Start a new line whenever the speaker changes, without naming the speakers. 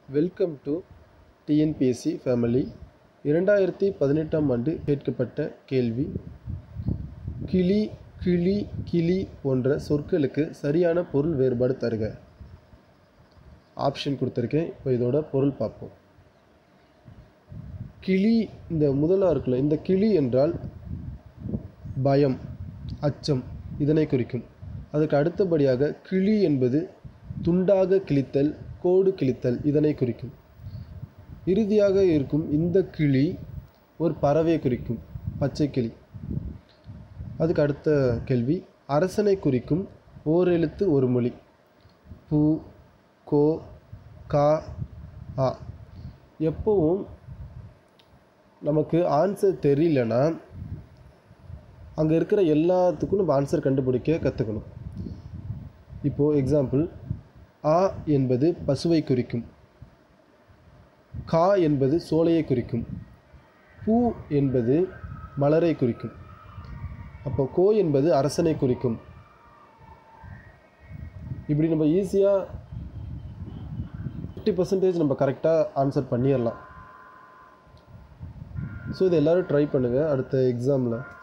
welcome to TNPSC family இரண்டாயிரத்தி பதினெட்டாம் ஆண்டு கேட்கப்பட்ட கேள்வி கிளி கிளி கிளி போன்ற சொற்களுக்கு சரியான பொருள் வேறுபாடு தருக ஆப்ஷன் கொடுத்துருக்கேன் இப்போ இதோட பொருள் பார்ப்போம் கிளி இந்த முதலாக இருக்குல்ல இந்த கிளி என்றால் பயம் அச்சம் இதனை குறிக்கும் அதுக்கு அடுத்தபடியாக கிளி என்பது துண்டாக கிழித்தல் கோடு கிழித்தல் இதனை குறிக்கும் இறுதியாக இருக்கும் இந்த கிளி ஒரு பறவையை குறிக்கும் பச்சை கிளி அதுக்கு அடுத்த கேள்வி அரசனை குறிக்கும் ஓரெழுத்து ஒரு மொழி பூ கோ கா ஆ எப்போவும் நமக்கு ஆன்சர் தெரியலனா அங்கே இருக்கிற எல்லாத்துக்கும் நம்ம ஆன்சர் கண்டுபிடிக்க கற்றுக்கணும் இப்போது எக்ஸாம்பிள் ஆ என்பது பசுவை குறிக்கும் கா என்பது சோலையை குறிக்கும் பூ என்பது மலரை குறிக்கும் அப்போ கோ என்பது அரசனை குறிக்கும் இப்படி நம்ம ஈஸியாக ஃபிஃப்டி பர்சன்டேஜ் நம்ம கரெக்டாக ஆன்சர் பண்ணிடலாம் ஸோ இது எல்லோரும் ட்ரை பண்ணுங்கள் அடுத்த எக்ஸாமில்